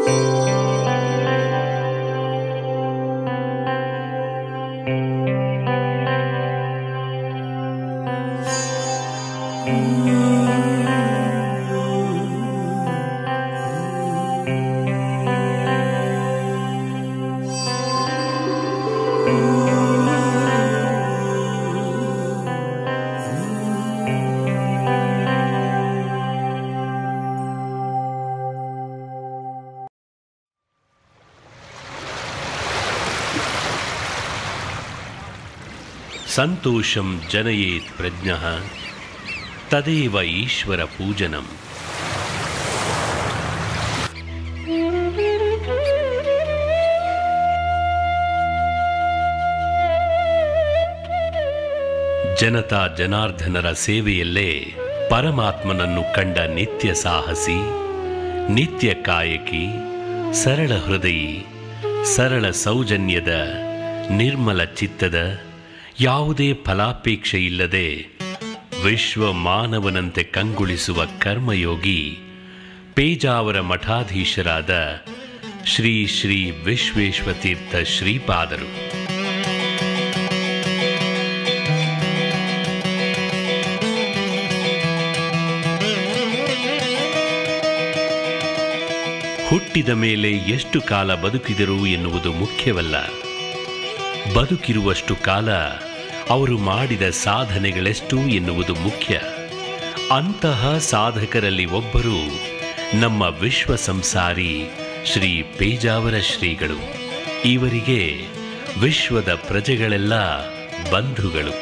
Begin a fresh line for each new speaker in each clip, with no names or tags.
ಸಂತೋಷಂ ಜನಯೇತ್ ಪ್ರಜ್ಞ ತದೇವ ಈಶ್ವರ ಪೂಜನಂ ಜನತಾ ಜನಾರ್ದನರ ಸೇವೆಯಲ್ಲೇ ಪರಮಾತ್ಮನನ್ನು ಕಂಡ ನಿತ್ಯ ಸಾಹಸಿ ನಿತ್ಯ ಕಾಯಕಿ ಸರಳ ಹೃದಯಿ ಸರಳ ಸೌಜನ್ಯದ ನಿರ್ಮಲ ಚಿತ್ತದ ಯಾವುದೇ ಫಲಾಪೇಕ್ಷೆ ಇಲ್ಲದೆ ವಿಶ್ವ ಮಾನವನಂತೆ ಕಂಗೊಳಿಸುವ ಕರ್ಮಯೋಗಿ ಪೇಜಾವರ ಮಠಾಧೀಶರಾದ ಶ್ರೀ ಶ್ರೀ ವಿಶ್ವೇಶ್ವತೀರ್ಥ ಶ್ರೀಪಾದರು ಹುಟ್ಟಿದ ಮೇಲೆ ಎಷ್ಟು ಕಾಲ ಬದುಕಿದರು ಎನ್ನುವುದು ಮುಖ್ಯವಲ್ಲ ಬದುಕಿರುವಷ್ಟು ಕಾಲ ಅವರು ಮಾಡಿದ ಸಾಧನೆಗಳೆಷ್ಟು ಎನ್ನುವುದು ಮುಖ್ಯ ಅಂತಹ ಸಾಧಕರಲ್ಲಿ ಒಬ್ಬರು ನಮ್ಮ ವಿಶ್ವ ಸಂಸಾರಿ ಶ್ರೀ ಪೇಜಾವರ ಶ್ರೀಗಳು ಇವರಿಗೆ ವಿಶ್ವದ ಪ್ರಜೆಗಳೆಲ್ಲ ಬಂಧುಗಳು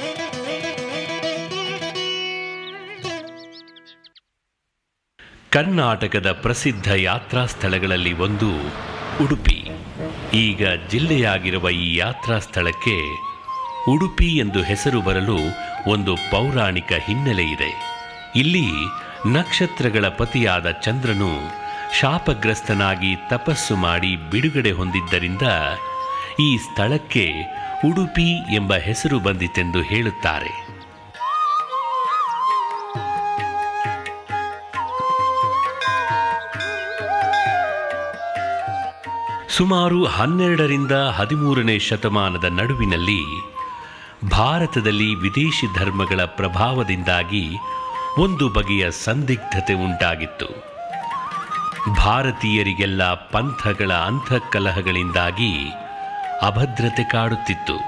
ಕರ್ನಾಟಕದ ಪ್ರಸಿದ್ಧ ಯಾತ್ರಾ ಸ್ಥಳಗಳಲ್ಲಿ ಒಂದು ಉಡುಪಿ ಈಗ ಜಿಲ್ಲೆಯಾಗಿರುವ ಈ ಯಾತ್ರಾ ಸ್ಥಳಕ್ಕೆ ಉಡುಪಿ ಎಂದು ಹೆಸರು ಬರಲು ಒಂದು ಪೌರಾಣಿಕ ಹಿನ್ನೆಲೆ ಇದೆ ಇಲ್ಲಿ ನಕ್ಷತ್ರಗಳ ಪತಿಯಾದ ಚಂದ್ರನು ಶಾಪಗ್ರಸ್ತನಾಗಿ ತಪಸ್ಸು ಮಾಡಿ ಬಿಡುಗಡೆ ಹೊಂದಿದ್ದರಿಂದ ಈ ಸ್ಥಳಕ್ಕೆ ಉಡುಪಿ ಎಂಬ ಹೆಸರು ಬಂದಿತೆಂದು ಹೇಳುತ್ತಾರೆ ಸುಮಾರು ಹನ್ನೆರಡರಿಂದ ಹದಿಮೂರನೇ ಶತಮಾನದ ನಡುವಿನಲ್ಲಿ ಭಾರತದಲ್ಲಿ ವಿದೇಶಿ ಧರ್ಮಗಳ ಪ್ರಭಾವದಿಂದಾಗಿ ಒಂದು ಬಗೆಯ ಸಂದಿಗ್ಧತೆ ಉಂಟಾಗಿತ್ತು ಭಾರತೀಯರಿಗೆಲ್ಲ ಪಂಥಗಳ ಅಂತಃಕಲಹಗಳಿಂದಾಗಿ ಅಭದ್ರತೆ ಕಾಡುತ್ತಿತ್ತು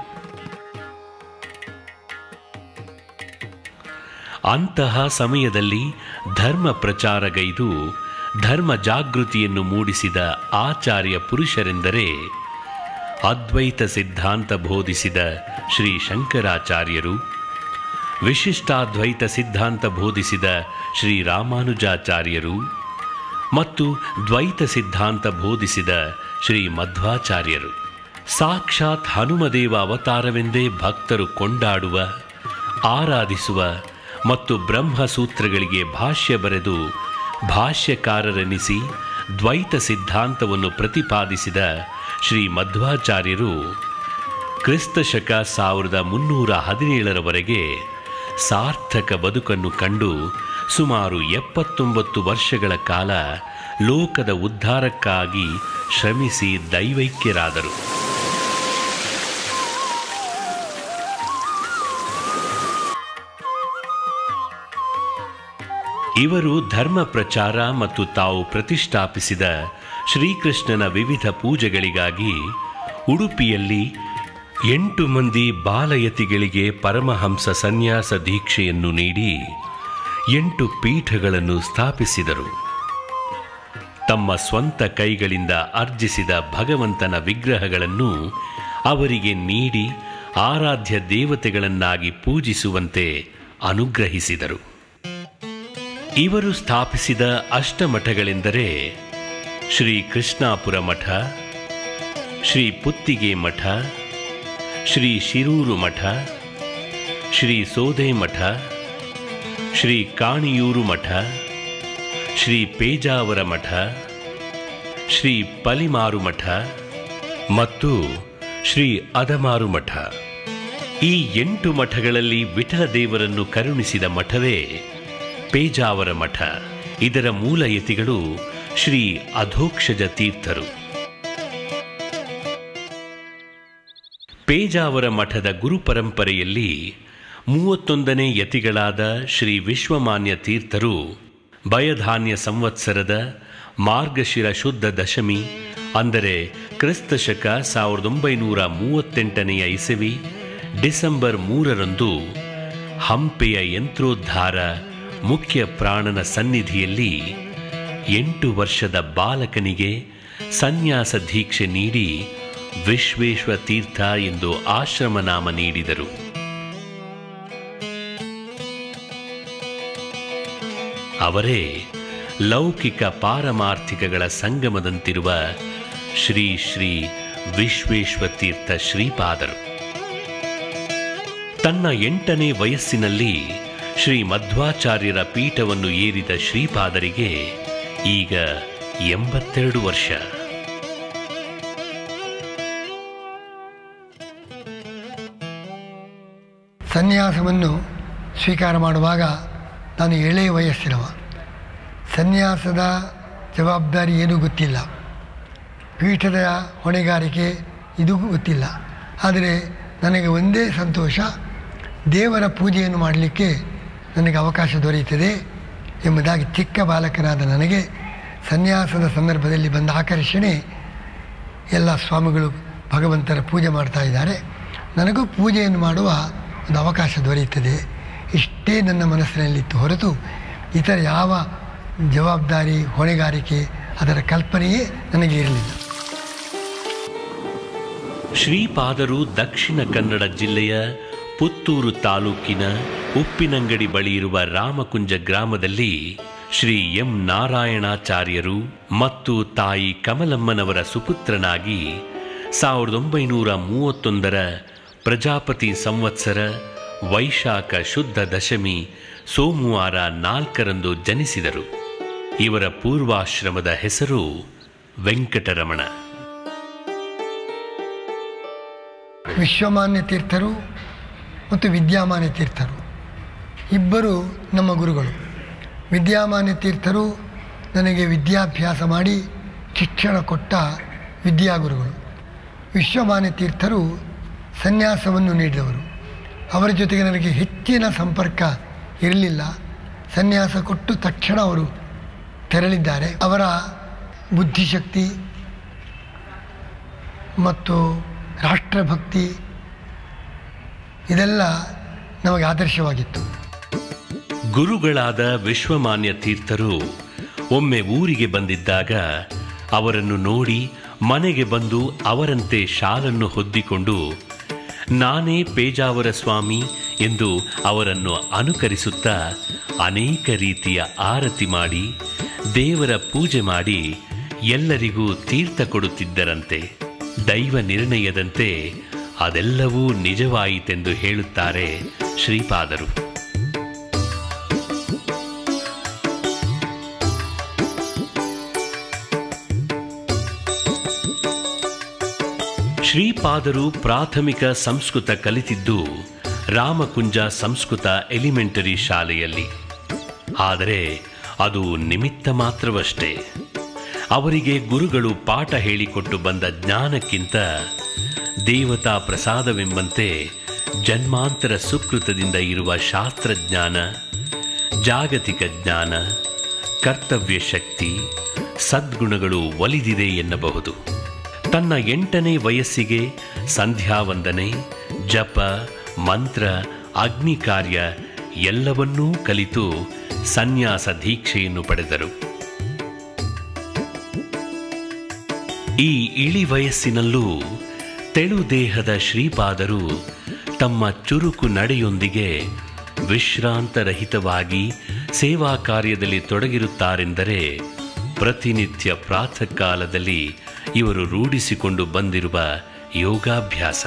ಅಂತಹ ಸಮಯದಲ್ಲಿ ಧರ್ಮ ಪ್ರಚಾರಗೈದು ಧರ್ಮ ಜಾಗೃತಿಯನ್ನು ಮೂಡಿಸಿದ ಆಚಾರ್ಯ ಪುರುಷರೆಂದರೆ ಅದ್ವೈತ ಸಿದ್ಧಾಂತ ಬೋಧಿಸಿದ ಶ್ರೀ ಶಂಕರಾಚಾರ್ಯರು ವಿಶಿಷ್ಟಾದ್ವೈತ ಸಿದ್ಧಾಂತ ಬೋಧಿಸಿದ ಶ್ರೀ ರಾಮಾನುಜಾಚಾರ್ಯರು ಮತ್ತು ದ್ವೈತ ಸಿದ್ಧಾಂತ ಬೋಧಿಸಿದ ಶ್ರೀ ಮಧ್ವಾಚಾರ್ಯರು ಸಾಕ್ಷಾತ್ ಹನುಮದೇವ ಅವತಾರವೆಂದೇ ಭಕ್ತರು ಕೊಂಡಾಡುವ ಆರಾಧಿಸುವ ಮತ್ತು ಬ್ರಹ್ಮಸೂತ್ರಗಳಿಗೆ ಭಾಷ್ಯ ಬರೆದು ಭಾಷ್ಯಕಾರರೆನಿಸಿ ದ್ವೈತ ಸಿದ್ಧಾಂತವನ್ನು ಪ್ರತಿಪಾದಿಸಿದ ಶ್ರೀ ಮಧ್ವಾಚಾರ್ಯರು ಕ್ರಿಸ್ತಶಕ ಸಾವಿರದ ಮುನ್ನೂರ ಹದಿನೇಳರವರೆಗೆ ಸಾರ್ಥಕ ಬದುಕನ್ನು ಕಂಡು ಸುಮಾರು ಎಪ್ಪತ್ತೊಂಬತ್ತು ವರ್ಷಗಳ ಕಾಲ ಲೋಕದ ಉದ್ಧಾರಕ್ಕಾಗಿ ಶ್ರಮಿಸಿ ದೈವೈಕ್ಯರಾದರು ಇವರು ಧರ್ಮ ಪ್ರಚಾರ ಮತ್ತು ತಾವು ಪ್ರತಿಷ್ಠಾಪಿಸಿದ ಶ್ರೀಕೃಷ್ಣನ ವಿವಿಧ ಪೂಜೆಗಳಿಗಾಗಿ ಉಡುಪಿಯಲ್ಲಿ ಎಂಟು ಮಂದಿ ಬಾಲಯತಿಗಳಿಗೆ ಪರಮಹಂಸ ಸನ್ಯಾಸ ದೀಕ್ಷೆಯನ್ನು ನೀಡಿ ಎಂಟು ಪೀಠಗಳನ್ನು ಸ್ಥಾಪಿಸಿದರು ತಮ್ಮ ಸ್ವಂತ ಕೈಗಳಿಂದ ಅರ್ಜಿಸಿದ ಭಗವಂತನ ವಿಗ್ರಹಗಳನ್ನು ಅವರಿಗೆ ನೀಡಿ ಆರಾಧ್ಯ ದೇವತೆಗಳನ್ನಾಗಿ ಪೂಜಿಸುವಂತೆ ಅನುಗ್ರಹಿಸಿದರು ಇವರು ಸ್ಥಾಪಿಸಿದ ಅಷ್ಟಮಠಗಳೆಂದರೆ ಶ್ರೀ ಕೃಷ್ಣಾಪುರ ಮಠ ಶ್ರೀ ಪುತ್ತಿಗೆ ಮಠ ಶ್ರೀ ಶಿರೂರು ಮಠ ಶ್ರೀ ಸೋದೆ ಮಠ ಶ್ರೀ ಕಾಣಿಯೂರು ಮಠ ಶ್ರೀ ಪೇಜಾವರ ಮಠ ಶ್ರೀ ಪಲಿಮಾರು ಮಠ ಮತ್ತು ಶ್ರೀ ಅದಮಾರು ಮಠ ಈ ಎಂಟು ಮಠಗಳಲ್ಲಿ ವಿಠಲ ದೇವರನ್ನು ಕರುಣಿಸಿದ ಮಠವೇ ಪೇಜಾವರ ಮಠ ಇದರ ಮೂಲ ಯತಿಗಳು ಶ್ರೀ ಅಧೋಕ್ಷಜ ತೀರ್ಥರು ಪೇಜಾವರ ಮಠದ ಗುರು ಪರಂಪರೆಯಲ್ಲಿ ಮೂವತ್ತೊಂದನೇ ಯತಿಗಳಾದ ಶ್ರೀ ವಿಶ್ವಮಾನ್ಯ ತೀರ್ಥರು ಭಯಧಾನ್ಯ ಸಂವತ್ಸರದ ಮಾರ್ಗಶಿರ ಶುದ್ಧ ದಶಮಿ ಅಂದರೆ ಕ್ರಿಸ್ತ ಶಕ ಸಾವಿರದ ಒಂಬೈನೂರ ಮೂವತ್ತೆಂಟನೆಯ ಇಸವಿ ಡಿಸೆಂಬರ್ ಮೂರರಂದು ಹಂಪೆಯ ಯಂತ್ರೋದ್ಧಾರ ಮುಖ್ಯ ಪ್ರಾಣನ ಸನ್ನಿಧಿಯಲ್ಲಿ ಎಂಟು ವರ್ಷದ ಬಾಲಕನಿಗೆ ಸನ್ಯಾಸ ದೀಕ್ಷೆ ನೀಡಿ ವಿಶ್ವೇಶ್ವ ತೀರ್ಥ ಎಂದು ಆಶ್ರಮನಾಮ ನೀಡಿದರು ಅವರೇ ಲೌಕಿಕ ಪಾರಮಾರ್ಥಿಕಗಳ ಸಂಗಮದಂತಿರುವ ಶ್ರೀ ಶ್ರೀ ವಿಶ್ವೇಶ್ವ ತೀರ್ಥ ಶ್ರೀಪಾದರು ತನ್ನ ಎಂಟನೇ ವಯಸ್ಸಿನಲ್ಲಿ ಶ್ರೀ ಮಧ್ವಾಚಾರ್ಯರ ಪೀಠವನ್ನು ಏರಿದ ಶ್ರೀಪಾದರಿಗೆ ಈಗ ಎಂಬತ್ತೆರಡು ವರ್ಷ
ಸನ್ಯಾಸವನ್ನು ಸ್ವೀಕಾರ ಮಾಡುವಾಗ ನಾನು ಎಳೆಯ ವಯಸ್ಸಿನವ ಸನ್ಯಾಸದ ಜವಾಬ್ದಾರಿ ಏನೂ ಗೊತ್ತಿಲ್ಲ ಪೀಠದ ಹೊಣೆಗಾರಿಕೆ ಇದು ಗೊತ್ತಿಲ್ಲ ಆದರೆ ನನಗೆ ಒಂದೇ ಸಂತೋಷ ದೇವರ ಪೂಜೆಯನ್ನು ಮಾಡಲಿಕ್ಕೆ ನನಗೆ ಅವಕಾಶ ದೊರೆಯುತ್ತದೆ ಎಂಬುದಾಗಿ ಚಿಕ್ಕ ಬಾಲಕನಾದ ನನಗೆ ಸನ್ಯಾಸದ ಸಂದರ್ಭದಲ್ಲಿ ಬಂದ ಆಕರ್ಷಣೆ ಎಲ್ಲ ಸ್ವಾಮಿಗಳು ಭಗವಂತನ ಪೂಜೆ ಮಾಡ್ತಾ ಇದ್ದಾರೆ ನನಗೂ ಪೂಜೆಯನ್ನು ಮಾಡುವ ಒಂದು ಅವಕಾಶ ದೊರೆಯುತ್ತದೆ ಇಷ್ಟೇ ನನ್ನ ಮನಸ್ಸಿನಲ್ಲಿತ್ತು ಹೊರತು ಇತರ ಯಾವ ಜವಾಬ್ದಾರಿ ಹೊಣೆಗಾರಿಕೆ ಅದರ ಕಲ್ಪನೆಯೇ ನನಗೆ ಇರಲಿಲ್ಲ
ಶ್ರೀಪಾದರು ದಕ್ಷಿಣ ಕನ್ನಡ ಜಿಲ್ಲೆಯ ಪುತ್ತೂರು ತಾಲೂಕಿನ ಉಪ್ಪಿನಂಗಡಿ ಬಳಿ ಇರುವ ರಾಮಕುಂಜ ಗ್ರಾಮದಲ್ಲಿ ಶ್ರೀ ಎಂ ನಾರಾಯಣಾಚಾರ್ಯರು ಮತ್ತು ತಾಯಿ ಕಮಲಮ್ಮನವರ ಸುಪುತ್ರನಾಗಿ ಸಾವಿರದ ಒಂಬೈನೂರ ಮೂವತ್ತೊಂದರ ಪ್ರಜಾಪತಿ ಸಂವತ್ಸರ ವೈಶಾಖ ಶುದ್ಧ ದಶಮಿ ಸೋಮವಾರ ನಾಲ್ಕರಂದು ಜನಿಸಿದರು ಇವರ ಪೂರ್ವಾಶ್ರಮದ ಹೆಸರು ವೆಂಕಟರಮಣ
ವಿಶ್ವಮಾನ್ಯ ತೀರ್ಥರು ಮತ್ತು ವಿದ್ಯಾಮಾನ್ಯ ತೀರ್ಥರು ಇಬ್ಬರು ನಮ್ಮ ಗುರುಗಳು ವಿದ್ಯಾಮಾನ್ಯ ತೀರ್ಥರು ನನಗೆ ವಿದ್ಯಾಭ್ಯಾಸ ಮಾಡಿ ಶಿಕ್ಷಣ ಕೊಟ್ಟ ವಿದ್ಯಾಗುರುಗಳು ವಿಶ್ವಮಾನ್ಯ ತೀರ್ಥರು ಸನ್ಯಾಸವನ್ನು ನೀಡಿದವರು ಅವರ ಜೊತೆಗೆ ನನಗೆ ಹೆಚ್ಚಿನ ಸಂಪರ್ಕ ಇರಲಿಲ್ಲ ಸನ್ಯಾಸ ಕೊಟ್ಟು ತಕ್ಷಣ ಅವರು ತೆರಳಿದ್ದಾರೆ ಅವರ ಬುದ್ಧಿಶಕ್ತಿ ಮತ್ತು ರಾಷ್ಟ್ರಭಕ್ತಿ ಇದೆಲ್ಲ ನಮಗೆ ಆದರ್ಶವಾಗಿತ್ತು
ಗುರುಗಳಾದ ವಿಶ್ವಮಾನ್ಯ ತೀರ್ಥರು ಒಮ್ಮೆ ಊರಿಗೆ ಬಂದಿದ್ದಾಗ ಅವರನ್ನು ನೋಡಿ ಮನೆಗೆ ಬಂದು ಅವರಂತೆ ಶಾಲನ್ನು ಹೊದ್ದಿಕೊಂಡು ನಾನೇ ಪೇಜಾವರ ಸ್ವಾಮಿ ಎಂದು ಅವರನ್ನು ಅನುಕರಿಸುತ್ತಾ ಅನೇಕ ರೀತಿಯ ಆರತಿ ಮಾಡಿ ದೇವರ ಪೂಜೆ ಮಾಡಿ ಎಲ್ಲರಿಗೂ ತೀರ್ಥ ಕೊಡುತ್ತಿದ್ದರಂತೆ ದೈವ ನಿರ್ಣಯದಂತೆ ಅದೆಲ್ಲವೂ ನಿಜವಾಯಿತೆಂದು ಹೇಳುತ್ತಾರೆ ಶ್ರೀಪಾದರು ಶ್ರೀಪಾದರು ಪ್ರಾಥಮಿಕ ಸಂಸ್ಕೃತ ಕಲಿತಿದ್ದು ರಾಮಕುಂಜ ಸಂಸ್ಕೃತ ಎಲಿಮೆಂಟರಿ ಶಾಲೆಯಲ್ಲಿ ಆದರೆ ಅದು ನಿಮಿತ್ತ ಮಾತ್ರವಷ್ಟೇ ಅವರಿಗೆ ಗುರುಗಳು ಪಾಠ ಹೇಳಿಕೊಟ್ಟು ಬಂದ ಜ್ಞಾನಕ್ಕಿಂತ ದೇವತಾ ಪ್ರಸಾದವೆಂಬಂತೆ ಜನ್ಮಾಂತರ ಸುಕೃತದಿಂದ ಇರುವ ಶಾಸ್ತ್ರಜ್ಞಾನ ಜಾಗತಿಕ ಜ್ಞಾನ ಕರ್ತವ್ಯ ಶಕ್ತಿ ಸದ್ಗುಣಗಳು ಒಲಿದಿದೆ ಎನ್ನಬಹುದು ತನ್ನ ಎಂಟನೇ ವಯಸ್ಸಿಗೆ ಸಂಧ್ಯಾವಂದನೆ ಜಪ ಮಂತ್ರ ಅಗ್ನಿ ಕಾರ್ಯ ಎಲ್ಲವನ್ನೂ ಕಲಿತು ಸನ್ಯಾಸ ದೀಕ್ಷೆಯನ್ನು ಪಡೆದರು ಈ ಇಳಿ ವಯಸ್ಸಿನಲ್ಲೂ ತೆಳು ದೇಹದ ಶ್ರೀಪಾದರು ತಮ್ಮ ಚುರುಕು ನಡೆಯೊಂದಿಗೆ ವಿಶ್ರಾಂತರಹಿತವಾಗಿ ಸೇವಾ ಕಾರ್ಯದಲ್ಲಿ ತೊಡಗಿರುತ್ತಾರೆಂದರೆ ಪ್ರತಿನಿತ್ಯ ಪ್ರಾತಃ ಕಾಲದಲ್ಲಿ ಇವರು ರೂಢಿಸಿಕೊಂಡು ಬಂದಿರುವ ಯೋಗಾಭ್ಯಾಸ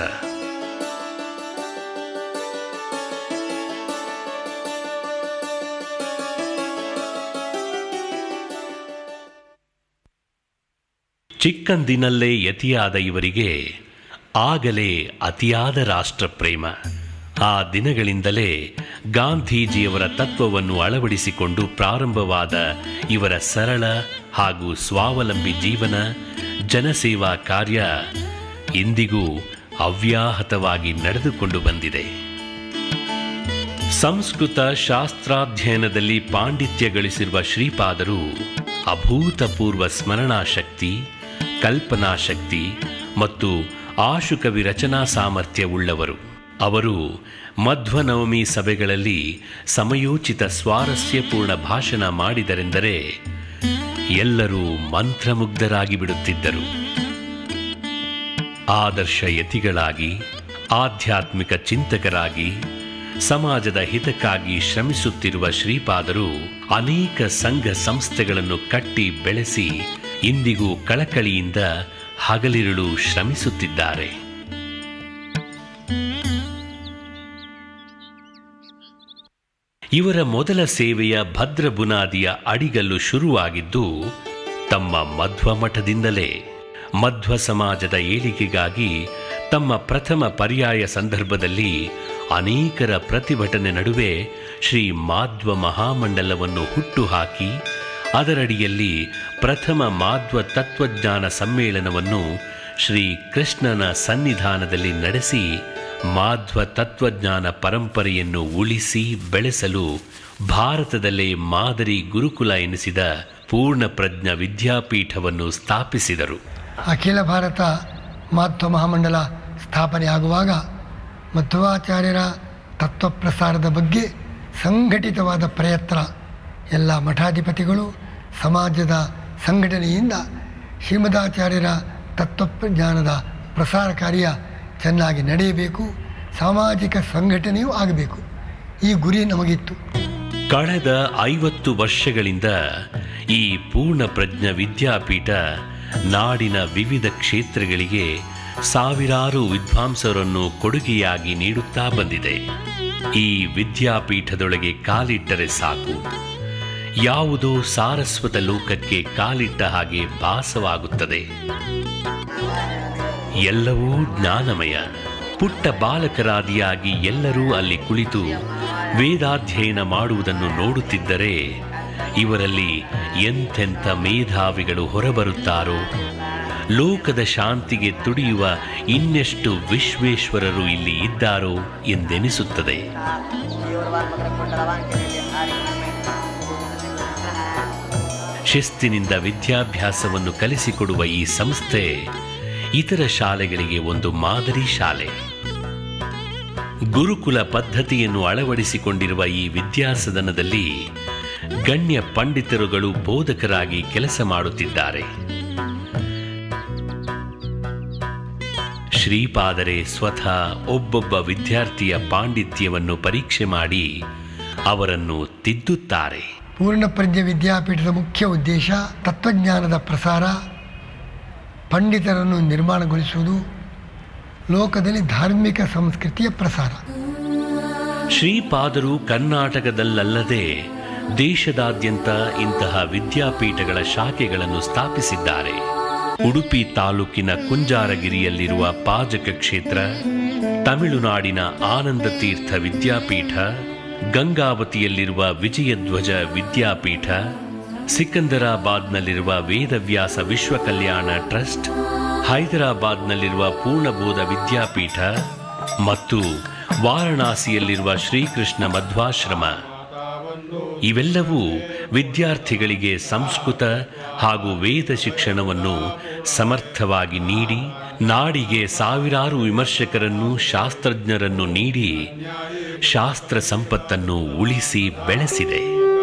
ಚಿಕ್ಕಂದಿನಲ್ಲೇ ಯತಿಯಾದ ಇವರಿಗೆ ಆಗಲೇ ಅತಿಯಾದ ರಾಷ್ಟ್ರಪ್ರೇಮ ಆ ದಿನಗಳಿಂದಲೇ ಗಾಂಧೀಜಿಯವರ ತತ್ವವನ್ನು ಅಳವಡಿಸಿಕೊಂಡು ಪ್ರಾರಂಭವಾದ ಇವರ ಸರಳ ಹಾಗೂ ಸ್ವಾವಲಂಬಿ ಜೀವನ ಜನಸೇವಾ ಕಾರ್ಯ ಇಂದಿಗೂ ಅವ್ಯಾಹತವಾಗಿ ನಡೆದುಕೊಂಡು ಬಂದಿದೆ ಸಂಸ್ಕೃತ ಶಾಸ್ತ್ರಾಧ್ಯಯನದಲ್ಲಿ ಪಾಂಡಿತ್ಯ ಗಳಿಸಿರುವ ಶ್ರೀಪಾದರು ಅಭೂತಪೂರ್ವ ಸ್ಮರಣಾಶಕ್ತಿ ಕಲ್ಪನಾಶಕ್ತಿ ಮತ್ತು ಆಶುಕವಿ ರಚನಾ ಸಾಮರ್ಥ್ಯವುಳ್ಳವರು ಅವರು ಮಧ್ವನವಮಿ ಸಭೆಗಳಲ್ಲಿ ಸಮಯೋಚಿತ ಸ್ವಾರಸ್ಯಪೂರ್ಣ ಭಾಷಣ ಮಾಡಿದರೆಂದರೆ ಎಲ್ಲರೂ ಮಂತ್ರಮುಗ್ಧರಾಗಿ ಬಿಡುತ್ತಿದ್ದರು ಆದರ್ಶ ಯತಿಗಳಾಗಿ ಆಧ್ಯಾತ್ಮಿಕ ಚಿಂತಕರಾಗಿ ಸಮಾಜದ ಹಿತಕ್ಕಾಗಿ ಶ್ರಮಿಸುತ್ತಿರುವ ಶ್ರೀಪಾದರು ಅನೇಕ ಸಂಘ ಸಂಸ್ಥೆಗಳನ್ನು ಕಟ್ಟಿ ಬೆಳೆಸಿ ಇಂದಿಗೂ ಕಳಕಳಿಯಿಂದ ಹಗಲಿರುಳು ಶ್ರಮಿಸುತ್ತಿದ್ದಾರೆ ಇವರ ಮೊದಲ ಸೇವೆಯ ಭದ್ರ ಬುನಾದಿಯ ಅಡಿಗಲ್ಲು ಶುರುವಾಗಿದ್ದು ತಮ್ಮ ಮಧ್ವ ಮಠದಿಂದಲೇ ಮಧ್ವ ಸಮಾಜದ ಏಳಿಗೆಗಾಗಿ ತಮ್ಮ ಪ್ರಥಮ ಪರ್ಯಾಯ ಸಂದರ್ಭದಲ್ಲಿ ಅನೇಕರ ಪ್ರತಿಭಟನೆ ನಡುವೆ ಶ್ರೀ ಮಾಧ್ವ ಮಹಾಮಂಡಲವನ್ನು ಹುಟ್ಟುಹಾಕಿ ಅದರಡಿಯಲ್ಲಿ ಪ್ರಥಮ ಮಾಧ್ವ ತತ್ವಜ್ಞಾನ ಸಮ್ಮೇಳನವನ್ನು ಶ್ರೀ ಕೃಷ್ಣನ ಸನ್ನಿಧಾನದಲ್ಲಿ ನಡೆಸಿ ಮಾಧ್ವ ತತ್ವಜ್ಞಾನ ಪರಂಪರೆಯನ್ನು ಉಳಿಸಿ ಬೆಳೆಸಲು ಭಾರತದಲ್ಲೇ ಮಾದರಿ ಗುರುಕುಲ ಎನಿಸಿದ ಪೂರ್ಣ ಪ್ರಜ್ಞ ವಿದ್ಯಾಪೀಠವನ್ನು ಸ್ಥಾಪಿಸಿದರು
ಅಖಿಲ ಭಾರತ ಮಾಧ್ವ ಮಹಾಮಂಡಲ ಸ್ಥಾಪನೆ ಆಗುವಾಗ ಮಧ್ವಾಚಾರ್ಯರ ತತ್ವ ಪ್ರಸಾರದ ಬಗ್ಗೆ ಸಂಘಟಿತವಾದ ಪ್ರಯತ್ನ ಎಲ್ಲ ಮಠಾಧಿಪತಿಗಳು ಸಮಾಜದ ಸಂಘಟನೆಯಿಂದ ಶ್ರೀಮದಾಚಾರ್ಯರ ತತ್ವಜ್ಞಾನದ ಪ್ರಸಾರ ಕಾರ್ಯ ಚೆನ್ನಾಗಿ ನಡೆಯಬೇಕು ಸಾಮಾಜಿಕ ಸಂಘಟನೆಯೂ ಆಗಬೇಕು ಈ ಗುರಿ ನಮಗಿತ್ತು
ಕಳೆದ ಐವತ್ತು ವರ್ಷಗಳಿಂದ ಈ ಪೂರ್ಣ ಪ್ರಜ್ಞ ವಿದ್ಯಾಪೀಠ ನಾಡಿನ ವಿವಿಧ ಕ್ಷೇತ್ರಗಳಿಗೆ ಸಾವಿರಾರು ವಿದ್ವಾಂಸರನ್ನು ಕೊಡುಗೆಯಾಗಿ ನೀಡುತ್ತಾ ಬಂದಿದೆ ಈ ವಿದ್ಯಾಪೀಠದೊಳಗೆ ಕಾಲಿಟ್ಟರೆ ಸಾಕು ಯಾವುದೋ ಸಾರಸ್ವತ ಲೋಕಕ್ಕೆ ಕಾಲಿಟ್ಟ ಹಾಗೆ ಭಾಸವಾಗುತ್ತದೆ ಎಲ್ಲವೂ ಜ್ಞಾನಮಯ ಪುಟ್ಟ ಬಾಲಕರಾದಿಯಾಗಿ ಎಲ್ಲರೂ ಅಲ್ಲಿ ಕುಳಿತು ವೇದಾಧ್ಯಯನ ಮಾಡುವುದನ್ನು ನೋಡುತ್ತಿದ್ದರೆ ಇವರಲ್ಲಿ ಎಂತೆಂಥ ಮೇಧಾವಿಗಳು ಹೊರಬರುತ್ತಾರೋ ಲೋಕದ ಶಾಂತಿಗೆ ತುಡಿಯುವ ಇನ್ನೆಷ್ಟು ವಿಶ್ವೇಶ್ವರರು ಇಲ್ಲಿ ಇದ್ದಾರೋ ಎಂದೆನಿಸುತ್ತದೆ ಶಿಸ್ತಿನಿಂದ ವಿದ್ಯಾಭ್ಯಾಸವನ್ನು ಕಲಿಸಿಕೊಡುವ ಈ ಸಂಸ್ಥೆ ಇತರ ಶಾಲೆಗಳಿಗೆ ಒಂದು ಮಾದರಿ ಶಾಲೆ ಗುರುಕುಲ ಪದ್ಧತಿಯನ್ನು ಅಳವಡಿಸಿಕೊಂಡಿರುವ ಈ ವಿದ್ಯಾಸದನದಲ್ಲಿ ಗಣ್ಯ ಪಂಡಿತರುಗಳು ಬೋಧಕರಾಗಿ ಕೆಲಸ ಮಾಡುತ್ತಿದ್ದಾರೆ ಶ್ರೀಪಾದರೆ ಸ್ವತಃ ಒಬ್ಬೊಬ್ಬ ವಿದ್ಯಾರ್ಥಿಯ ಪಾಂಡಿತ್ಯವನ್ನು ಪರೀಕ್ಷೆ ಮಾಡಿ ಅವರನ್ನು ತಿದ್ದುತ್ತಾರೆ
ಪೂರ್ಣಪ್ರಜ್ಞ ವಿದ್ಯಾಪೀಠದ ಮುಖ್ಯ ಉದ್ದೇಶ ತತ್ವಜ್ಞಾನದ ಪ್ರಸಾರ ಪಂಡಿತರನ್ನು ನಿರ್ಮಾಣಗೊಳಿಸುವುದು ಲೋಕದಲ್ಲಿ ಧಾರ್ಮಿಕ ಸಂಸ್ಕೃತಿಯ ಪ್ರಸಾರ
ಶ್ರೀಪಾದರು ಕರ್ನಾಟಕದಲ್ಲಲ್ಲದೆ ದೇಶದಾದ್ಯಂತ ಇಂತಹ ವಿದ್ಯಾಪೀಠಗಳ ಶಾಖೆಗಳನ್ನು ಸ್ಥಾಪಿಸಿದ್ದಾರೆ ಉಡುಪಿ ತಾಲೂಕಿನ ಕುಂಜಾರಗಿರಿಯಲ್ಲಿರುವ ಪಾಜಕ ಕ್ಷೇತ್ರ ತಮಿಳುನಾಡಿನ ಆನಂದ ತೀರ್ಥ ವಿದ್ಯಾಪೀಠ ಗಂಗಾವತಿಯಲ್ಲಿರುವ ವಿಜಯಧ್ವಜ ವಿದ್ಯಾಪೀಠ ಸಿಕಂದರಾಬಾದ್ನಲ್ಲಿರುವ ವೇದವ್ಯಾಸ ವಿಶ್ವ ಕಲ್ಯಾಣ ಟ್ರಸ್ಟ್ ಹೈದರಾಬಾದ್ನಲ್ಲಿರುವ ಪೂರ್ಣಬೋಧ ವಿದ್ಯಾಪೀಠ ಮತ್ತು ವಾರಣಾಸಿಯಲ್ಲಿರುವ ಶ್ರೀಕೃಷ್ಣ ಮಧ್ವಾಶ್ರಮ ಇವೆಲ್ಲವೂ ವಿದ್ಯಾರ್ಥಿಗಳಿಗೆ ಸಂಸ್ಕೃತ ಹಾಗೂ ವೇದ ಶಿಕ್ಷಣವನ್ನು ಸಮರ್ಥವಾಗಿ ನೀಡಿ ನಾಡಿಗೆ ಸಾವಿರಾರು ವಿಮರ್ಶಕರನ್ನು ಶಾಸ್ತ್ರಜ್ಞರನ್ನು ನೀಡಿ ಶಾಸ್ತ್ರ ಸಂಪತ್ತನ್ನು ಉಳಿಸಿ ಬೆಳೆಸಿದೆ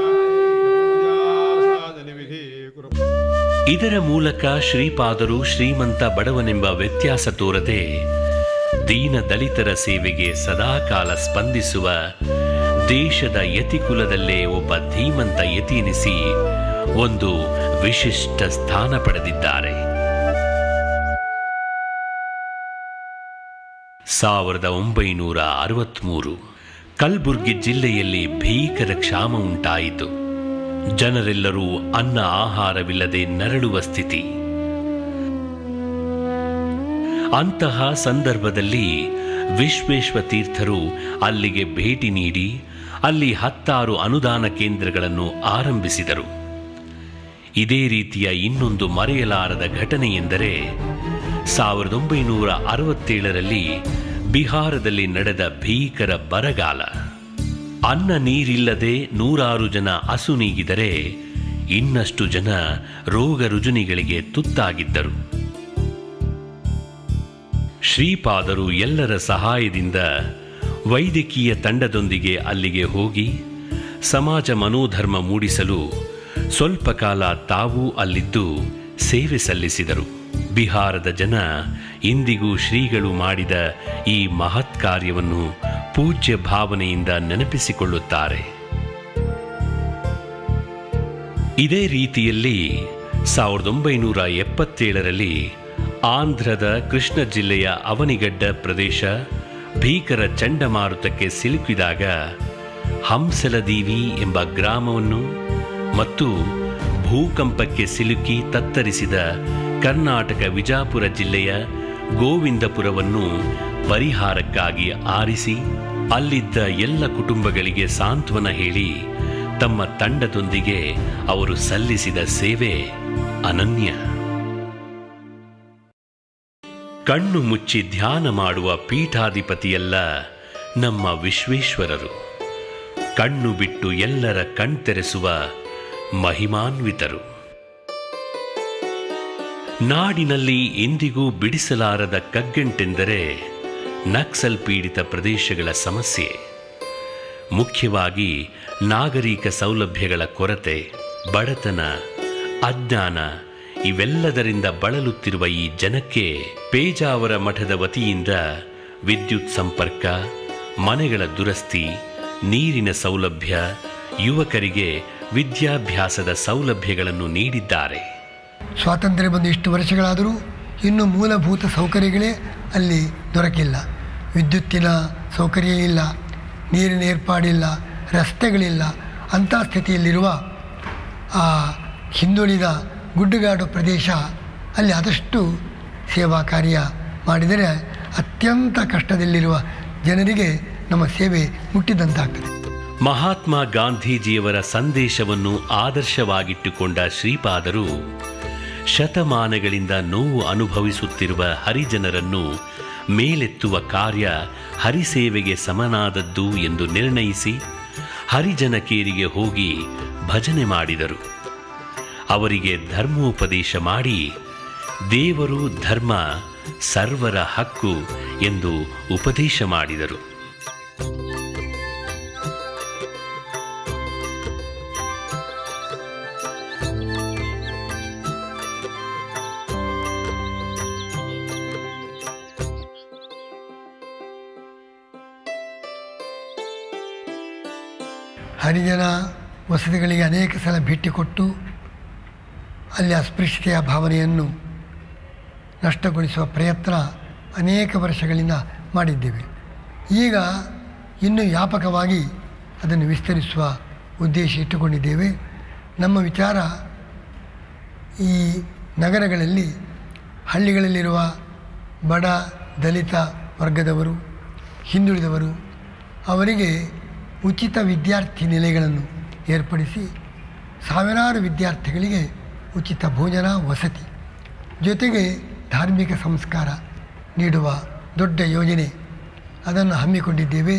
ಇದರ ಮೂಲಕ ಶ್ರೀಪಾದರು ಶ್ರೀಮಂತ ಬಡವನೆಂಬ ವ್ಯತ್ಯಾಸ ತೋರದೆ ದೀನ ದಲಿತರ ಸೇವೆಗೆ ಸದಾಕಾಲ ಸ್ಪಂದಿಸುವ ದೇಶದ ಯತಿಕುಲದಲ್ಲೇ ಒಬ್ಬ ಧೀಮಂತ ಯತಿ ಎನಿಸಿ ಒಂದು ವಿಶಿಷ್ಟ ಸ್ಥಾನ ಪಡೆದಿದ್ದಾರೆ ಸಾವಿರದ ಒಂಬೈನೂರ ಅರವತ್ಮೂರು ಕಲ್ಬುರ್ಗಿ ಜಿಲ್ಲೆಯಲ್ಲಿ ಭೀಕರ ಕ್ಷಾಮ ಉಂಟಾಯಿತು ಜನರೆಲ್ಲರೂ ಅನ್ನ ಆಹಾರವಿಲ್ಲದೆ ನರಳುವ ಸ್ಥಿತಿ ಅಂತಹ ಸಂದರ್ಭದಲ್ಲಿ ವಿಶ್ವೇಶ್ವ ತೀರ್ಥರು ಅಲ್ಲಿಗೆ ಭೇಟಿ ನೀಡಿ ಅಲ್ಲಿ ಹತ್ತಾರು ಅನುದಾನ ಕೇಂದ್ರಗಳನ್ನು ಆರಂಭಿಸಿದರು ಇದೇ ರೀತಿಯ ಇನ್ನೊಂದು ಮರೆಯಲಾರದ ಘಟನೆ ಎಂದರೆ ಸಾವಿರದ ಒಂಬೈನೂರ ಅರವತ್ತೇಳರಲ್ಲಿ ಬಿಹಾರದಲ್ಲಿ ನಡೆದ ಭೀಕರ ಬರಗಾಲ ಅನ್ನ ನೀರಿಲ್ಲದೆ ನೂರಾರು ಜನ ಅಸುನೀಗಿದರೆ ಇನ್ನಷ್ಟು ಜನ ರೋಗ ರುಜುನಿಗಳಿಗೆ ತುತ್ತಾಗಿದ್ದರು ಶ್ರೀಪಾದರು ಎಲ್ಲರ ಸಹಾಯದಿಂದ ವೈದ್ಯಕೀಯ ತಂಡದೊಂದಿಗೆ ಅಲ್ಲಿಗೆ ಹೋಗಿ ಸಮಾಜ ಮನೋಧರ್ಮ ಮೂಡಿಸಲು ಸ್ವಲ್ಪ ಕಾಲ ತಾವೂ ಅಲ್ಲಿದ್ದು ಸೇವೆ ಸಲ್ಲಿಸಿದರು ಬಿಹಾರದ ಜನ ಇಂದಿಗೂ ಶ್ರೀಗಳು ಮಾಡಿದ ಈ ಮಹತ್ ಕಾರ್ಯವನ್ನು ಪೂಜ್ಯ ಭಾವನೆಯಿಂದ ನೆನಪಿಸಿಕೊಳ್ಳುತ್ತಾರೆ ಇದೇ ರೀತಿಯಲ್ಲಿ ಸಾವಿರದ ಒಂಬೈನೂರ ಎಪ್ಪತ್ತೇಳರಲ್ಲಿ ಆಂಧ್ರದ ಕೃಷ್ಣ ಜಿಲ್ಲೆಯ ಅವನಿಗಡ್ಡ ಪ್ರದೇಶ ಭೀಕರ ಚಂಡಮಾರುತಕ್ಕೆ ಸಿಲುಕಿದಾಗ ಹಂಸಲದೀವಿ ಎಂಬ ಗ್ರಾಮವನ್ನು ಮತ್ತು ಭೂಕಂಪಕ್ಕೆ ಸಿಲುಕಿ ತತ್ತರಿಸಿದ ಕರ್ನಾಟಕ ವಿಜಾಪುರ ಜಿಲ್ಲೆಯ ಗೋವಿಂದಪುರವನ್ನು ಪರಿಹಾರಕ್ಕಾಗಿ ಆರಿಸಿ ಅಲ್ಲಿದ್ದ ಎಲ್ಲ ಕುಟುಂಬಗಳಿಗೆ ಸಾಂತ್ವನ ಹೇಳಿ ತಮ್ಮ ತಂಡದೊಂದಿಗೆ ಅವರು ಸಲ್ಲಿಸಿದ ಸೇವೆ ಅನನ್ಯ ಕಣ್ಣು ಮುಚ್ಚಿ ಧ್ಯಾನ ಮಾಡುವ ಪೀಠಾಧಿಪತಿಯಲ್ಲ ನಮ್ಮ ವಿಶ್ವೇಶ್ವರರು ಕಣ್ಣು ಬಿಟ್ಟು ಎಲ್ಲರ ಕಣ್ತೆರೆಸುವ ಮಹಿಮಾನ್ವಿತರು ನಾಡಿನಲ್ಲಿ ಇಂದಿಗೂ ಬಿಡಿಸಲಾರದ ಕಗ್ಗಂಟೆಂದರೆ ನಕ್ಸಲ್ ಪೀಡಿತ ಪ್ರದೇಶಗಳ ಸಮಸ್ಯೆ ಮುಖ್ಯವಾಗಿ ನಾಗರಿಕ ಸೌಲಭ್ಯಗಳ ಕೊರತೆ ಬಡತನ ಅಜ್ಞಾನ ಇವೆಲ್ಲದರಿಂದ ಬಳಲುತ್ತಿರುವ ಈ ಜನಕ್ಕೆ ಪೇಜಾವರ ಮಠದ ವತಿಯಿಂದ ವಿದ್ಯುತ್ ಸಂಪರ್ಕ ಮನೆಗಳ ದುರಸ್ತಿ ನೀರಿನ ಸೌಲಭ್ಯ ಯುವಕರಿಗೆ ವಿದ್ಯಾಭ್ಯಾಸದ ಸೌಲಭ್ಯಗಳನ್ನು ನೀಡಿದ್ದಾರೆ
ಸ್ವಾತಂತ್ರ್ಯ ಬಂದು ಇಷ್ಟು ವರ್ಷಗಳಾದರೂ ಇನ್ನೂ ಮೂಲಭೂತ ಸೌಕರ್ಯಗಳೇ ಅಲ್ಲಿ ದೊರಕಿಲ್ಲ ವಿದ್ಯುತ್ತಿನ ಸೌಕರ್ಯ ಇಲ್ಲ ನೀರಿನ ಏರ್ಪಾಡಿಲ್ಲ ರಸ್ತೆಗಳಿಲ್ಲ ಅಂಥ ಸ್ಥಿತಿಯಲ್ಲಿರುವ ಆ ಹಿಂದುಳಿದ ಗುಡ್ಡಗಾಡು ಪ್ರದೇಶ ಅಲ್ಲಿ ಆದಷ್ಟು ಸೇವಾ ಕಾರ್ಯ ಮಾಡಿದರೆ ಅತ್ಯಂತ ಕಷ್ಟದಲ್ಲಿರುವ ಜನರಿಗೆ ನಮ್ಮ ಸೇವೆ ಮುಟ್ಟಿದಂತಾಗ್ತದೆ
ಮಹಾತ್ಮ ಗಾಂಧೀಜಿಯವರ ಸಂದೇಶವನ್ನು ಆದರ್ಶವಾಗಿಟ್ಟುಕೊಂಡ ಶ್ರೀಪಾದರು ಶತಮಾನಗಳಿಂದ ನೋವು ಅನುಭವಿಸುತ್ತಿರುವ ಹರಿಜನರನ್ನು ಮೇಲೆತ್ತುವ ಕಾರ್ಯ ಹರಿಸೇವೆಗೆ ಸಮನಾದದ್ದು ಎಂದು ನಿರ್ಣಯಿಸಿ ಹರಿಜನ ಕೇರಿಗೆ ಹೋಗಿ ಭಜನೆ ಮಾಡಿದರು ಅವರಿಗೆ ಧರ್ಮೋಪದೇಶ ಮಾಡಿ ದೇವರು ಧರ್ಮ ಸರ್ವರ ಹಕ್ಕು ಎಂದು ಉಪದೇಶ ಮಾಡಿದರು
ಹರಿಜನ ವಸತಿಗಳಿಗೆ ಅನೇಕ ಸಲ ಭೇಟಿ ಕೊಟ್ಟು ಅಲ್ಲಿ ಅಸ್ಪೃಶ್ಯತೆಯ ಭಾವನೆಯನ್ನು ನಷ್ಟಗೊಳಿಸುವ ಪ್ರಯತ್ನ ಅನೇಕ ವರ್ಷಗಳಿಂದ ಮಾಡಿದ್ದೇವೆ ಈಗ ಇನ್ನೂ ವ್ಯಾಪಕವಾಗಿ ಅದನ್ನು ವಿಸ್ತರಿಸುವ ಉದ್ದೇಶ ಇಟ್ಟುಕೊಂಡಿದ್ದೇವೆ ನಮ್ಮ ವಿಚಾರ ಈ ನಗರಗಳಲ್ಲಿ ಹಳ್ಳಿಗಳಲ್ಲಿರುವ ಬಡ ದಲಿತ ವರ್ಗದವರು ಹಿಂದುಳಿದವರು ಅವರಿಗೆ ಉಚಿತ ವಿದ್ಯಾರ್ಥಿ ನಿಲಯಗಳನ್ನು ಏರ್ಪಡಿಸಿ ಸಾವಿರಾರು ವಿದ್ಯಾರ್ಥಿಗಳಿಗೆ ಉಚಿತ ಭೋಜನ ವಸತಿ ಜೊತೆಗೆ ಧಾರ್ಮಿಕ ಸಂಸ್ಕಾರ ನೀಡುವ ದೊಡ್ಡ ಯೋಜನೆ ಅದನ್ನು ಹಮ್ಮಿಕೊಂಡಿದ್ದೇವೆ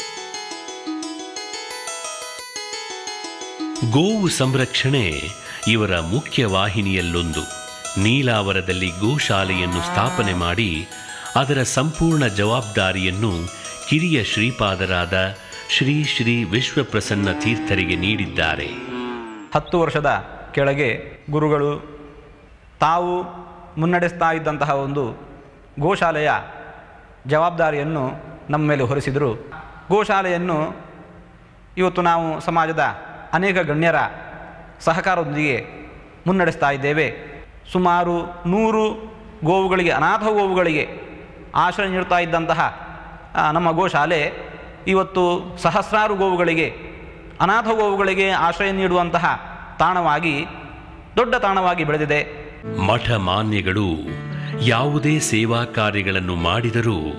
ಗೋವು ಸಂರಕ್ಷಣೆ ಇವರ ಮುಖ್ಯ ವಾಹಿನಿಯಲ್ಲೊಂದು ನೀಲಾವರದಲ್ಲಿ ಗೋಶಾಲೆಯನ್ನು ಸ್ಥಾಪನೆ ಮಾಡಿ ಅದರ ಸಂಪೂರ್ಣ ಜವಾಬ್ದಾರಿಯನ್ನು ಕಿರಿಯ ಶ್ರೀಪಾದರಾದ ಶ್ರೀ ಶ್ರೀ ವಿಶ್ವಪ್ರಸನ್ನ ತೀರ್ಥರಿಗೆ ನೀಡಿದ್ದಾರೆ
ಹತ್ತು ವರ್ಷದ ಕೆಳಗೆ ಗುರುಗಳು ತಾವು ಮುನ್ನಡೆಸ್ತಾ ಇದ್ದಂತಹ ಒಂದು ಗೋಶಾಲೆಯ ಜವಾಬ್ದಾರಿಯನ್ನು ನಮ್ಮ ಮೇಲೆ ಹೊರಿಸಿದರು ಗೋಶಾಲೆಯನ್ನು ಇವತ್ತು ನಾವು ಸಮಾಜದ ಅನೇಕ ಗಣ್ಯರ ಸಹಕಾರದೊಂದಿಗೆ ಮುನ್ನಡೆಸ್ತಾ ಇದ್ದೇವೆ ಸುಮಾರು ನೂರು ಗೋವುಗಳಿಗೆ ಅನಾಥ ಗೋವುಗಳಿಗೆ ಆಶ್ರಯ ನೀಡ್ತಾ ಇದ್ದಂತಹ ಆ, ನಮ್ಮ ಗೋಶಾಲೆ ಇವತ್ತು ಸಹಸ್ರಾರು ಗೋವುಗಳಿಗೆ ಅನಾಥ ಗೋವುಗಳಿಗೆ ಆಶ್ರಯ ನೀಡುವಂತಹ ತಾಣವಾಗಿ ದೊಡ್ಡ ತಾಣವಾಗಿ ಬೆಳೆದಿದೆ
ಮಠ ಮಾನ್ಯಗಳು ಯಾವುದೇ ಸೇವಾ ಕಾರ್ಯಗಳನ್ನು ಮಾಡಿದರೂ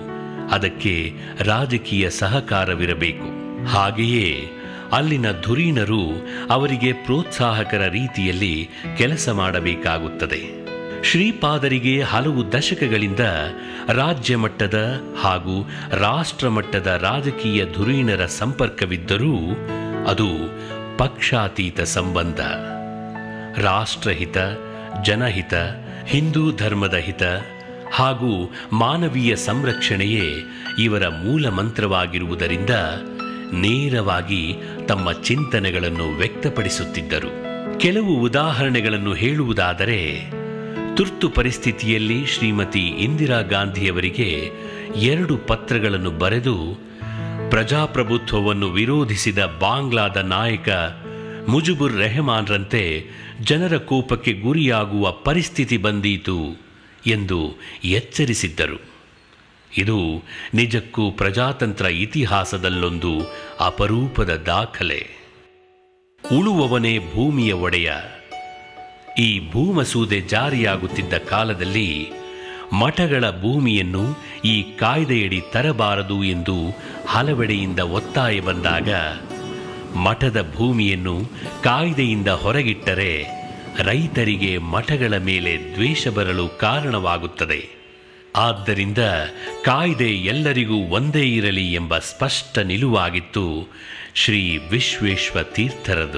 ಅದಕ್ಕೆ ರಾಜಕೀಯ ಸಹಕಾರವಿರಬೇಕು ಹಾಗೆಯೇ ಅಲ್ಲಿನ ಧುರೀಣರು ಅವರಿಗೆ ಪ್ರೋತ್ಸಾಹಕರ ರೀತಿಯಲ್ಲಿ ಕೆಲಸ ಮಾಡಬೇಕಾಗುತ್ತದೆ ಶ್ರೀಪಾದರಿಗೆ ಹಲವು ದಶಕಗಳಿಂದ ರಾಜ್ಯ ಮಟ್ಟದ ಹಾಗೂ ರಾಷ್ಟ್ರ ಮಟ್ಟದ ರಾಜಕೀಯ ಧುರೀಣರ ಸಂಪರ್ಕವಿದ್ದರೂ ಅದು ಪಕ್ಷಾತೀತ ಸಂಬಂಧ ರಾಷ್ಟ್ರಹಿತ ಜನಹಿತ ಹಿಂದೂ ಧರ್ಮದ ಹಿತ ಹಾಗೂ ಮಾನವೀಯ ಸಂರಕ್ಷಣೆಯೇ ಇವರ ಮೂಲ ಮಂತ್ರವಾಗಿರುವುದರಿಂದ ನೇರವಾಗಿ ತಮ್ಮ ಚಿಂತನೆಗಳನ್ನು ವ್ಯಕ್ತಪಡಿಸುತ್ತಿದ್ದರು ಕೆಲವು ಉದಾಹರಣೆಗಳನ್ನು ಹೇಳುವುದಾದರೆ ತುರ್ತು ಪರಿಸ್ಥಿತಿಯಲ್ಲಿ ಶ್ರೀಮತಿ ಇಂದಿರಾ ಗಾಂಧಿಯವರಿಗೆ ಎರಡು ಪತ್ರಗಳನ್ನು ಬರೆದು ಪ್ರಜಾಪ್ರಭುತ್ವವನ್ನು ವಿರೋಧಿಸಿದ ಬಾಂಗ್ಲಾದ ನಾಯಕ ಮುಜುಬುರ್ ರೆಹಮಾನ್ರಂತೆ ಜನರ ಕೋಪಕ್ಕೆ ಗುರಿಯಾಗುವ ಪರಿಸ್ಥಿತಿ ಬಂದೀತು ಎಂದು ಎಚ್ಚರಿಸಿದ್ದರು ಇದು ನಿಜಕ್ಕೂ ಪ್ರಜಾತಂತ್ರ ಇತಿಹಾಸದಲ್ಲೊಂದು ಅಪರೂಪದ ದಾಖಲೆ ಉಳುವವನೇ ಭೂಮಿಯ ಒಡೆಯ ಈ ಭೂಮಸೂದೆ ಜಾರಿಯಾಗುತ್ತಿದ್ದ ಕಾಲದಲ್ಲಿ ಮಠಗಳ ಭೂಮಿಯನ್ನು ಈ ಕಾಯ್ದೆಯಡಿ ತರಬಾರದು ಎಂದು ಹಲವೆಡೆಯಿಂದ ಒತ್ತಾಯ ಬಂದಾಗ ಮಠದ ಭೂಮಿಯನ್ನು ಕಾಯ್ದೆಯಿಂದ ಹೊರಗಿಟ್ಟರೆ ರೈತರಿಗೆ ಮಠಗಳ ಮೇಲೆ ದ್ವೇಷ ಬರಲು ಕಾರಣವಾಗುತ್ತದೆ ಆದ್ದರಿಂದ ಕಾಯ್ದೆ ಎಲ್ಲರಿಗೂ ಒಂದೇ ಇರಲಿ ಎಂಬ ಸ್ಪಷ್ಟ ನಿಲುವಾಗಿತ್ತು ಶ್ರೀ ವಿಶ್ವೇಶ್ವ ತೀರ್ಥರದು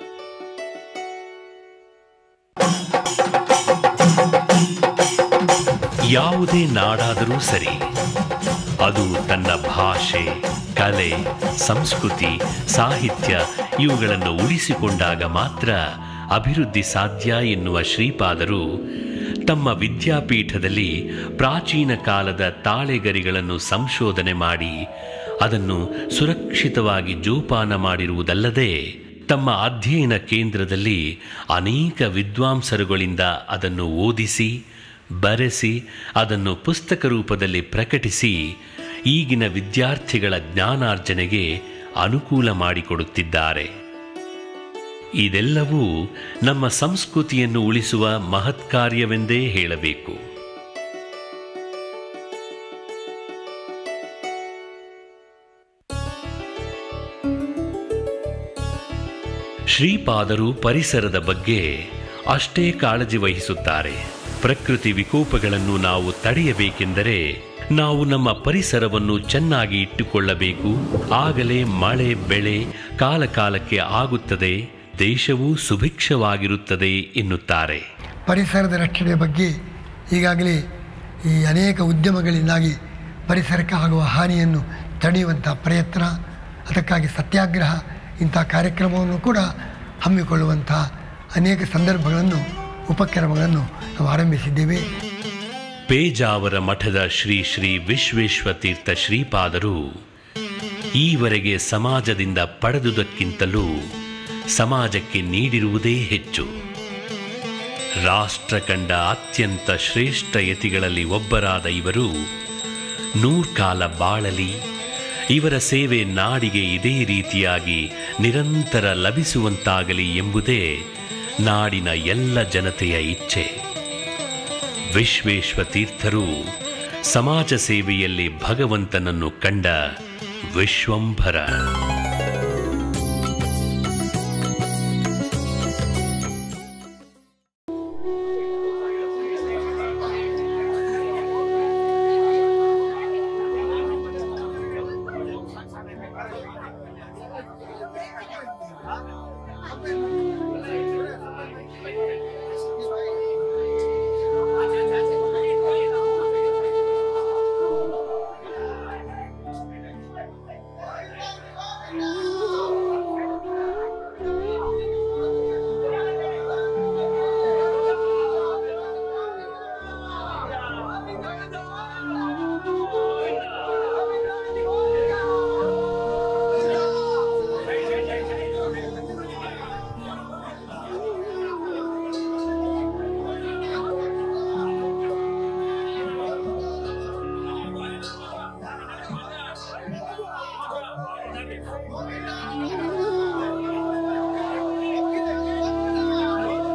ಯಾವುದೇ ನಾಡಾದರೂ ಸರಿ ಅದು ತನ್ನ ಭಾಷೆ ಕಲೆ ಸಂಸ್ಕೃತಿ ಸಾಹಿತ್ಯ ಇವುಗಳನ್ನು ಉಳಿಸಿಕೊಂಡಾಗ ಮಾತ್ರ ಅಭಿವೃದ್ಧಿ ಸಾಧ್ಯ ಎನ್ನುವ ಶ್ರೀಪಾದರು ತಮ್ಮ ವಿದ್ಯಾಪೀಠದಲ್ಲಿ ಪ್ರಾಚೀನ ಕಾಲದ ತಾಳೆಗರಿಗಳನ್ನು ಸಂಶೋಧನೆ ಮಾಡಿ ಅದನ್ನು ಸುರಕ್ಷಿತವಾಗಿ ಜೋಪಾನ ಮಾಡಿರುವುದಲ್ಲದೆ ತಮ್ಮ ಅಧ್ಯಯನ ಕೇಂದ್ರದಲ್ಲಿ ಅನೇಕ ವಿದ್ವಾಂಸರುಗಳಿಂದ ಅದನ್ನು ಓದಿಸಿ ಬರೆಸಿ ಅದನ್ನು ಪುಸ್ತಕ ರೂಪದಲ್ಲಿ ಪ್ರಕಟಿಸಿ ಈಗಿನ ವಿದ್ಯಾರ್ಥಿಗಳ ಜ್ಞಾನಾರ್ಜನೆಗೆ ಅನುಕೂಲ ಮಾಡಿಕೊಡುತ್ತಿದ್ದಾರೆ ಇದೆಲ್ಲವೂ ನಮ್ಮ ಸಂಸ್ಕೃತಿಯನ್ನು ಉಳಿಸುವ ಮಹತ್ ಕಾರ್ಯವೆಂದೇ ಹೇಳಬೇಕು ಶ್ರೀಪಾದರು ಪರಿಸರದ ಬಗ್ಗೆ ಅಷ್ಟೇ ಕಾಳಜಿ ವಹಿಸುತ್ತಾರೆ ಪ್ರಕೃತಿ ವಿಕೋಪಗಳನ್ನು ನಾವು ತಡೆಯಬೇಕೆಂದರೆ ನಾವು ನಮ್ಮ ಪರಿಸರವನ್ನು ಚೆನ್ನಾಗಿ ಇಟ್ಟುಕೊಳ್ಳಬೇಕು ಆಗಲೇ ಮಳೆ ಬೆಳೆ ಕಾಲ ಕಾಲಕ್ಕೆ ಆಗುತ್ತದೆ ದೇಶವೂ ಸುಭಿಕ್ಷವಾಗಿರುತ್ತದೆ ಎನ್ನುತ್ತಾರೆ
ಪರಿಸರದ ರಕ್ಷಣೆ ಬಗ್ಗೆ ಈಗಾಗಲೇ ಈ ಅನೇಕ ಉದ್ಯಮಗಳಿಂದಾಗಿ ಪರಿಸರಕ್ಕೆ ಆಗುವ ಹಾನಿಯನ್ನು ತಡೆಯುವಂಥ ಪ್ರಯತ್ನ ಅದಕ್ಕಾಗಿ ಸತ್ಯಾಗ್ರಹ ಇಂಥ ಕಾರ್ಯಕ್ರಮವನ್ನು ಕೂಡ ಹಮ್ಮಿಕೊಳ್ಳುವಂಥ ಅನೇಕ ಸಂದರ್ಭಗಳನ್ನು ಉಪಕ್ರಮಗಳನ್ನು ನಾವು ಆರಂಭಿಸಿದ್ದೇವೆ
ಪೇಜಾವರ ಮಠದ ಶ್ರೀ ಶ್ರೀ ವಿಶ್ವೇಶ್ವ ತೀರ್ಥ ಶ್ರೀಪಾದರು ಈವರೆಗೆ ಸಮಾಜದಿಂದ ಪಡೆದುದಕ್ಕಿಂತಲೂ ಸಮಾಜಕ್ಕೆ ನೀಡಿರುವುದೇ ಹೆಚ್ಚು ರಾಷ್ಟ್ರ ಕಂಡ ಅತ್ಯಂತ ಶ್ರೇಷ್ಠ ಯತಿಗಳಲ್ಲಿ ಒಬ್ಬರಾದ ಇವರು ನೂರ್ಕಾಲ ಬಾಳಲಿ ಇವರ ಸೇವೆ ನಾಡಿಗೆ ಇದೇ ರೀತಿಯಾಗಿ ನಿರಂತರ ಲಭಿಸುವಂತಾಗಲಿ ಎಂಬುದೇ ನಾಡಿನ ಎಲ್ಲ ಜನತೆಯ ಇಚ್ಛೆ ವಿಶ್ವೇಶ್ವ ತೀರ್ಥರು ಸಮಾಜ ಸೇವೆಯಲ್ಲಿ ಭಗವಂತನನ್ನು ಕಂಡ ವಿಶ್ವಂಭರ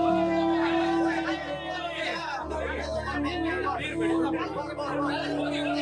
Thank you.